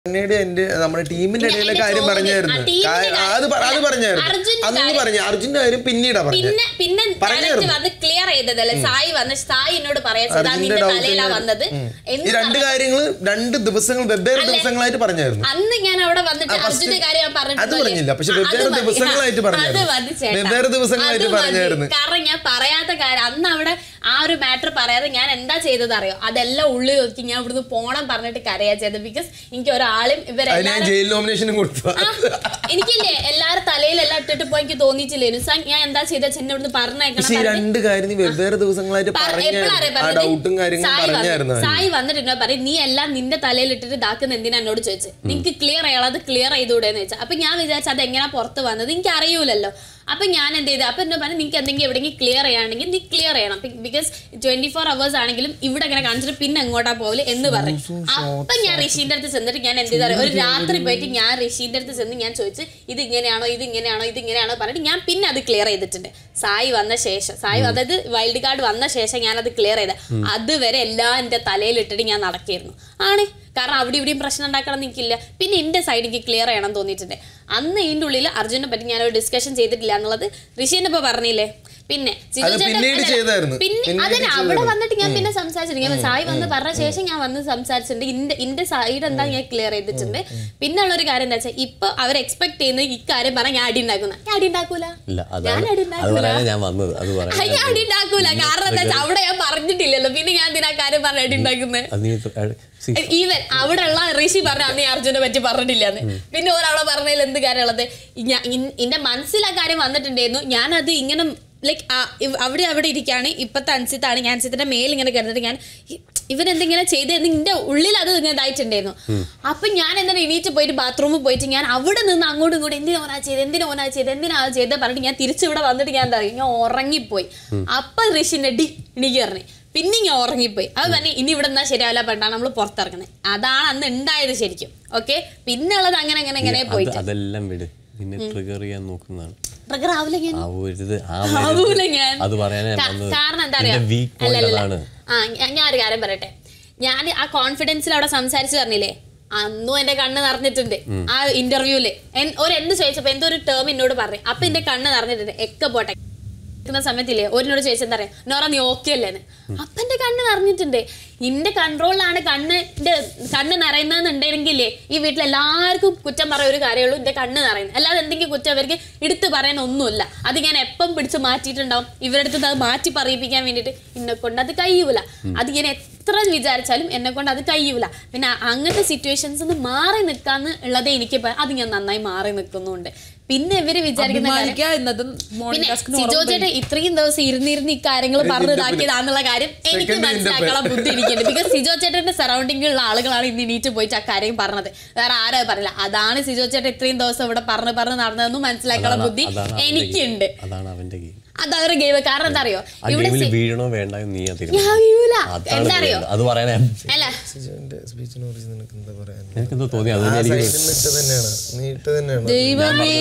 പിന്നീട് എന്റെ നമ്മുടെ ടീമിന്റെ പിന്നെ ഇടയിലെ എന്റെ കാര്യം ചോദ്യം, പറഞ്ഞായിരുന്നു ആ, ടീമിന്റെ കാ- കാര്യം- അത് പറ- അത് പറഞ്ഞായിരുന്നു അർജുന്റെ അന്ന് കാര്യം- പറഞ്ഞു അർജുന്റെ കാര്യം പിന്നീടാ പറഞ്ഞത് പിന്നെ പിന്നെ ഡയറക്റ്റ് പറഞ്ഞായിരുന്നു. വന്ന് ക്ലിയർ ചെയ്തതല്ലേ സായി വന്ന് സായി എന്നോട് പറയാ ചെയ്താ അർജുന്റെ നിന്റെ doubt തലയിലാ ഇല്ല. വന്നത് ഉം. എന്ന് ഈ രണ്ട് പറഞ്ഞ- കാര്യങ്ങൾ രണ്ട് ദിവസങ്ങൾ വെവ്വേറെ അല്ലേ? ദിവസങ്ങളായിട്ട് പറഞ്ഞായിരുന്നു അന്ന് ഞാൻ അവിടെ വന്നിട്ട് ആ, first അർജുന്റെ കാര്യം ഞാൻ അത് പറഞ്ഞിട്ടുണ്ടല്ലേ? പറഞ്ഞില്ല പക്ഷെ ആ, അത് വെവ്വേറെ മതി. ദിവസങ്ങളായിട്ട് ആ, പറഞ്ഞായിരുന്നു അത് മതി ചേട്ടാ. വെവ്വേറെ ദിവസങ്ങളായിട്ട് അത് മതി. പറഞ്ഞായിരുന്നു കാരണം ഞാൻ പറയാത്ത കാര്യം അന്ന് അവിടെ ആ ഒരു മാറ്റർ പറയാതെ ഞാൻ എന്താ ചെയ്തത് അറിയോ അതെല്ലാം ഉള്ളിൽ ഒതുക്കി ഞാൻ ഇവിടുന്ന് പോണം പറഞ്ഞിട്ട് കരയാ ചെയ്തത് ബിക്കോസ് എനിക്ക് ഒരാളും അതിന് ഞാൻ ഇവരെല്ലാരും ജയിൽ നോമിനേഷനും കൊടുത്തു ആ, എനിക്കില്ലേ എല്ലാരും തലയിലെല്ലാം ഇട്ടിട്ട് പോയി എനിക്ക് തോന്നിയിട്ടില്ലേ നുസാൻ ഞാൻ എന്താ ചെയ്ത ചെന്നെ ഇവിടുന്ന് പറഞ്ഞേക്കണം പക്ഷെ ഈ പറഞ്ഞ് രണ്ട് കാര്യം നീ വെവ്വേറെ ദിവസങ്ങളായിട്ട് പറ- എപ്പോഴാ അറിയാ പറഞ്ഞായിരുന്നു ആ പറഞ്ഞത്? ഡൗട്ടും കാര്യങ്ങളും സായി വന്ന്- പറഞ്ഞായിരുന്നു അവന്. സായി വന്നിട്ട് എന്നോട് പറയും നീ എല്ലാം നിന്റെ തലയിൽ ഇട്ടിട്ട് ഇതാക്കുന്ന എന്തിനാ എന്നോട് ചോദിച്ചത് നിനക്ക് ക്ലിയർ ചെയ്യണം അത് ക്ലിയർ ചെയ്തുകൂടെ എന്ന് ചോദിച്ചാൽ അപ്പൊ ഞാൻ വിചാരിച്ചു അത് എങ്ങനെയാ പുറത്ത് വന്നത് എനിക്ക് അറിയൂലല്ലോ അപ്പൊ ഞാൻ എന്ത് ചെയ്തു അപ്പൊ എന്നോട് പറഞ്ഞു നിനക്ക് എന്തെങ്കിലും എവിടെയെങ്കിലും ക്ലിയർ ചെയ്യണമെങ്കിൽ നീ ക്ലിയർ ചെയ്യണം ബിക്കോസ് ട്വന്റി ഫോർ അവേഴ്സ് ആണെങ്കിലും ഇവിടെ ഇങ്ങനെ കാണിച്ചിട്ട് പിന്നെ എങ്ങോട്ടാ പോകല് എന്ന് പറയും അപ്പൊ ഞാൻ ഋഷീന്റെ അടുത്ത് ചെന്നിട്ട് ഞാൻ എന്ത് ചെയ്താൽ ഒരു രാത്രി പോയിട്ട് ഞാൻ ഋഷീന്റെ അടുത്ത് ചെന്ന് ഞാൻ ചോദിച്ചു ഇത് ഇങ്ങനെയാണോ ഇത് ഇങ്ങനെയാണോ ഇത് ഇങ്ങനെയാണോ പറഞ്ഞിട്ട് ഞാൻ പിന്നെ അത് ക്ലിയർ ചെയ്തിട്ടുണ്ട് സായി വന്ന ശേഷം സായി അതായത് വൈൽഡ് കാർഡ് വന്ന ശേഷം ഞാൻ അത് ക്ലിയർ ചെയ്ത അതുവരെ എല്ലാം എന്റെ തലയിൽ ഇട്ടിട്ട് ഞാൻ നടക്കായിരുന്നു ആണ് കാരണം അവിടെ ഇവിടെയും പ്രശ്നം ഉണ്ടാക്കണം നിൽക്കില്ല പിന്നെ എന്റെ സൈഡ് എനിക്ക് ക്ലിയർ ചെയ്യണം തോന്നിയിട്ടുണ്ട് അന്ന് ഇതിന്റെ ഉള്ളിൽ അർജുനെ പറ്റി ഞാൻ ഒരു ഡിസ്കഷൻ ചെയ്തിട്ടില്ല എന്നുള്ളത് ഋഷിന്റെ ഇപ്പൊ പറഞ്ഞില്ലേ പിന്നെ സിജു അത് ചേട്ടൻ- പിന്നീട് അല്ലല്ല, ചെയ്തായിരുന്നു. പിന്നെ പിന്നീട് അതന്നെ അവിടെ ചെയ്തായിരുന്നു. വന്നിട്ട് ഞാൻ പിന്നെ സംസാരിച്ചിട്ടുണ്ട് ഞാൻ സായി വന്ന് പറഞ്ഞ ശേഷം ഞാൻ വന്ന് സംസാരിച്ചിട്ടുണ്ട് ഇന്റെ ഇന്റെ സൈഡ് എന്താ ഞാൻ ക്ലിയർ ചെയ്തിട്ടുണ്ട് പിന്നെ ഉള്ള ഒരു കാര്യം എന്താ വെച്ചാൽ ഇപ്പൊ അവർ എക്സ്പെക്ട് ചെയ്യുന്ന ഇക്കാര്യം പറഞ്ഞ ഞാൻ അടി ഉണ്ടാക്കുന്ന ഞാൻ അടി ഉണ്ടാക്കൂല ഇല്ല ഞാൻ അതാണ് അടി അത് ഉണ്ടാക്കൂല പറയാനാണ് ഞാൻ വന്നത് അത് ആ, പറയാൻ ഞാൻ അടി ഉണ്ടാക്കൂല കാരണം എന്താ വെച്ചാൽ അവിടെ ഞാൻ പറഞ്ഞിട്ടില്ലല്ലോ പിന്നെ ഞാൻ എന്തിനാ കാര്യം പറഞ്ഞ അടി ഉണ്ടാക്കുന്നത് അത് നീ ത- see, ഈവൻ അവിടെയുള്ള ഋഷി പറഞ്ഞ അന്ന് ഈ അർജുനെ പറ്റി പറഞ്ഞിട്ടില്ലാന്ന് പിന്നെ ഒരാളെ പറഞ്ഞതിൽ എന്ത് കാര്യമുള്ളത് ഞാൻ എന്റെ മനസ്സിൽ ആ കാര്യം വന്നിട്ടുണ്ടായിരുന്നു ഞാനത് ഇങ്ങനെ ലൈക്ക് അവിടെ അവിടെ ഇരിക്കുകയാണ് ഇപ്പത്തെ അൻസിത്താണ് ഞാൻ അൻസിത്തിന്റെ മേൽ ഇങ്ങനെ കിടന്നിട്ട് ഞാൻ ഇ- ഇവരെന്തെങ്കിലും ചെയ്തെന്ന് എന്റെ ഉള്ളിൽ അത് ഇങ്ങനെ ഇതായിട്ടുണ്ടായിരുന്നു അപ്പൊ ഞാൻ എന്താണ് എണീറ്റ് പോയിട്ട് ബാത്റൂമിൽ പോയിട്ട് ഞാൻ അവിടെ നിന്ന് അങ്ങോട്ടും ഇങ്ങോട്ടും എന്തിനാ ഓനാ ചെയ്ത് എന്തിനാ ഓനാ ചെയ്ത് എന്തിനാ അത് ചെയ്ത് പറഞ്ഞിട്ട് ഞാൻ തിരിച്ച് ഇവിടെ വന്നിട്ട് ഞാൻ എന്താ അറിയും ഞാൻ ഉറങ്ങിപ്പോയി അപ്പൊ ഋഷിന്റെ ഡി എനിക്ക് പറഞ്ഞു പിന്നെ ഞാൻ ഉറങ്ങിപ്പോയി അത് തന്നെ ഇനി ഇവിടെ നിന്നാ ശരിയാവില്ല പണ്ടാണ് നമ്മൾ പുറത്തിറങ്ങുന്നത് അതാണ് അന്ന് ഉണ്ടായത് ശരിക്കും ഓക്കെ പിന്നെ ഉള്ളത് അങ്ങനെ അങ്ങനെ അങ്ങനെ അത് പോയിട്ട് അതെല്ലാം വിട് നിന്നെ ട്രിഗർ ചെയ്യാൻ നോക്കുന്നതാണ് ട്രിഗർ ആവില്ല ഞാൻ ആ ഒരു ഇത് ആ ആവൂല ഞാൻ അത് പറയാനാ കാ- വന്നത് കാരണം എന്താ അറിയാ വീക്ക് പോയിന്റ് അതാണ് ആ ഞാ- ഞാൻ ഒരു കാര്യം പറയട്ടെ ഞാൻ ആ കോൺഫിഡൻസിൽ അവിടെ സംസാരിച്ചു പറഞ്ഞില്ലേ അന്നും എന്റെ കണ്ണ് നിറഞ്ഞിട്ടുണ്ട് ആ ഇന്റർവ്യൂല് ഒരു എന്ത് ചോദിച്ചപ്പോ എന്തോ ഒരു ടേം എന്നോട് പറഞ്ഞു അപ്പൊ എന്റെ കണ്ണ് നിറഞ്ഞിട്ടുണ്ട് ഒക്കെ പോട്ടെ ക്കുന്ന സമയത്തില്ലേ ഒരിനോട് ചോദിച്ചെന്താ പറയാ നോറ നീ ഓക്കെ അല്ലേന്ന് അപ്പൊ എന്റെ കണ്ണ് നിറഞ്ഞിട്ടുണ്ട് ഇന്റെ കൺട്രോളിലാണ് കണ്ണിന്റെ കണ്ണ് നിറയുന്നതെന്നുണ്ടെങ്കിലേ ഈ വീട്ടിൽ എല്ലാവർക്കും കുറ്റം പറയാൻ ഒരു കാര്യമുള്ളൂ എന്റെ കണ്ണ് നിറയുന്നത് അല്ലാതെ എന്തെങ്കിലും കുറ്റം അവർക്ക് എടുത്തു പറയാൻ ഒന്നുമില്ല അത് ഞാൻ എപ്പം പിടിച്ച് മാറ്റിയിട്ടുണ്ടാവും ഇവരുടെ അടുത്ത് അത് മാറ്റി പറയിപ്പിക്കാൻ വേണ്ടിയിട്ട് എന്നെ കൊണ്ട് അത് കഴിയൂല അത് ഞാൻ എത്ര വിചാരിച്ചാലും എന്നെ കൊണ്ട് അത് കഴിയൂല പിന്നെ അങ്ങനത്തെ സിറ്റുവേഷൻസ് ഒന്ന് മാറി നിൽക്കാന്ന് ഉള്ളതേ എനിക്ക് ഇപ്പൊ അത് ഞാൻ നന്നായി മാറി നിൽക്കുന്നുണ്ട് പിന്നെ ഇവര് വിചാരിക്കുന്ന കാര്യം അഭിമാനിക്കുക എന്നതും പിന്നെ മോർണിംഗ് ടാസ്കിന് സിജോ ചേട്ടൻ ഇത്രയും ദിവസം ഇരുന്നിരുന്ന് ഇക്കാര്യങ്ങൾ പറഞ്ഞതാക്കിയതാന്നുള്ള കാര്യം എനിക്ക് Second മനസ്സിലാക്കാനുള്ള ബുദ്ധി എനിക്കുണ്ട് ബിക്കോസ് സിജോ ചേട്ടന്റെ സറൗണ്ടിങ്ങിലുള്ള ആളുകളാണ് ഇന്ന് എണീറ്റ് പോയിട്ട് ആ കാര്യം പറഞ്ഞത് വേറെ ആരാ പറഞ്ഞില്ല അതാണ് സിജോ ചേട്ടൻ ഇത്രയും ദിവസം ഇവിടെ പറഞ്ഞ് പറഞ്ഞ് നടന്നതെന്ന് മനസ്സിലാക്കാനുള്ള അതാണ് ബുദ്ധി അതാണ് അവന്റെ എനിക്കുണ്ട് game. അതാണ് അവന്റെ ഗെയിം അത് അവരുടെ ഗെയിം കാരണം എന്താ അറിയോ ആ ഇവിടെ ഗെയിമിൽ സി- വീഴണോ വേണ്ട എന്ന് നീ ഞാൻ തീരുമാനിക്കും വീഴൂല അതാണ് എന്താ അറിയോ വേണ്ടത്. അത് പറയാനാ അല്ല സിജുവിന്റെ സ്പീച്ചിനെ കുറിച്ച് നിനക്ക് എന്താ പറയാൻ നിനക്കെന്തോ തോന്നി അത് ആ എനിക്ക് സൈഡിൽ ഇട്ട് തന്നെയാണ് നീ ഇട്ട് തന്നെയാണ് ദൈവമേ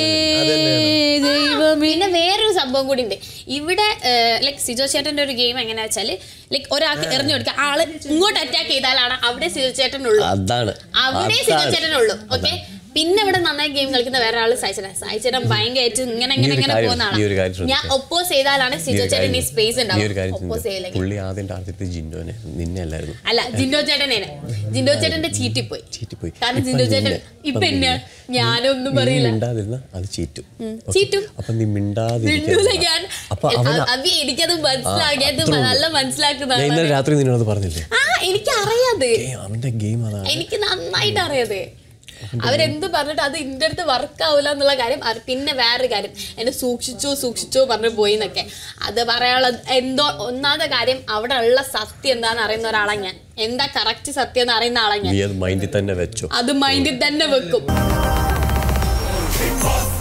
ദൈവമേ പിന്നെ വേറൊരു സംഭവം കൂടി ഉണ്ട് ഇവിടെ ലൈക് സിജോ ചേട്ടന്റെ ഒരു ഗെയിം എങ്ങനെയാ വെച്ചാല് ലൈക് ഒരാൾക്ക് എറിഞ്ഞു കൊടുക്കുക ആള് ഇങ്ങോട്ട് അറ്റാക്ക് ചെയ്താലാണ് അവിടെ സിജോ ചേട്ടനുള്ളൂ അതാണ് അവിടെ സിജോ ചേട്ടനുള്ളൂ ഓക്കെ പിന്നെ ഇവിടെ നന്നായി ഗെയിം കളിക്കുന്ന വേറെ ആള് സായിച്ചേട്ടൻ സായിച്ചേട്ടൻ ഭയങ്കരമായിട്ട് ഇങ്ങനെ ഇങ്ങനെ നീ ഒരു ഇങ്ങനെ കാര്യം- പോകുന്ന നീ ഒരു കാര്യം ആളാണ് ഞാൻ ശ്രദ്ധിച്ചോ? ഒപ്പോസ് ചെയ്താലാണ് നീ സിജോ ഒരു ചേട്ടൻ ഈ കാര്യം- സ്പേസ് നീ ഒരു ഉണ്ടാവും കാര്യം ഒപ്പോസ് ചിന്തിച്ചോ. ചെയ്യില്ലെങ്കിൽ പുള്ളി ആദ്യം ടാർഗറ്റ് ജിൻഡോനെ നിന്നെ അല്ലായിരുന്നു അല്ല ജിൻഡോ ചേട്ടനേനെ ജിൻഡോ ചേട്ടന്റെ ചീറ്റിപ്പോയി ചീറ്റിപ്പോയി കാരണം ഇപ്പം ജിൻഡോ ചേട്ടൻ നിന്നെ- ഇപ്പൊ ഇപ്പം എന്നെ നിന്നെ- ഞാനൊന്നും നീ പറയില്ല മിണ്ടാതിരുന്ന അത് ചീറ്റും Okay. ചീറ്റും. അപ്പൊ നീ മിണ്ടൂല മിണ്ടാതിരിക്കുക ഞാൻ അപ്പൊ അവൻ അവി എനിക്കത് മനസ്സിലാക്കിയത് അത്രേ ഉള്ളൂ. നല്ല ഞാൻ മനസ്സിലാക്കുന്നതാണ് ഇന്നലെ രാത്രി നിന്നോട് പറഞ്ഞില്ലേ ആ എനിക്ക് അറിയാത് ഏയ് അവന്റെ ഗെയിം അതാണ് എനിക്ക് നന്നായിട്ട് അറിയാത് അവരെന്ത് പറഞ്ഞിട്ട് അത് ഇന്റെ അടുത്ത് വർക്ക് ആവില്ല എന്നുള്ള കാര്യം അറി- പിന്നെ വേറൊരു കാര്യം എന്നെ സൂക്ഷിച്ചോ സൂക്ഷിച്ചോ പറഞ്ഞു പോയി എന്നൊക്കെ അത് പറയാനുള്ള എന്തോ ഒന്നാമത്തെ കാര്യം അവിടെ ഉള്ള സത്യം എന്താന്ന് അറിയുന്ന ഒരാളാണ് ഞാൻ എന്താ കറക്റ്റ് സത്യം എന്ന് അറിയുന്ന ആളാണ് ഞാൻ നീ അത് മൈൻഡിൽ തന്നെ വെച്ചോ അത് മൈൻഡിൽ തന്നെ വെക്കും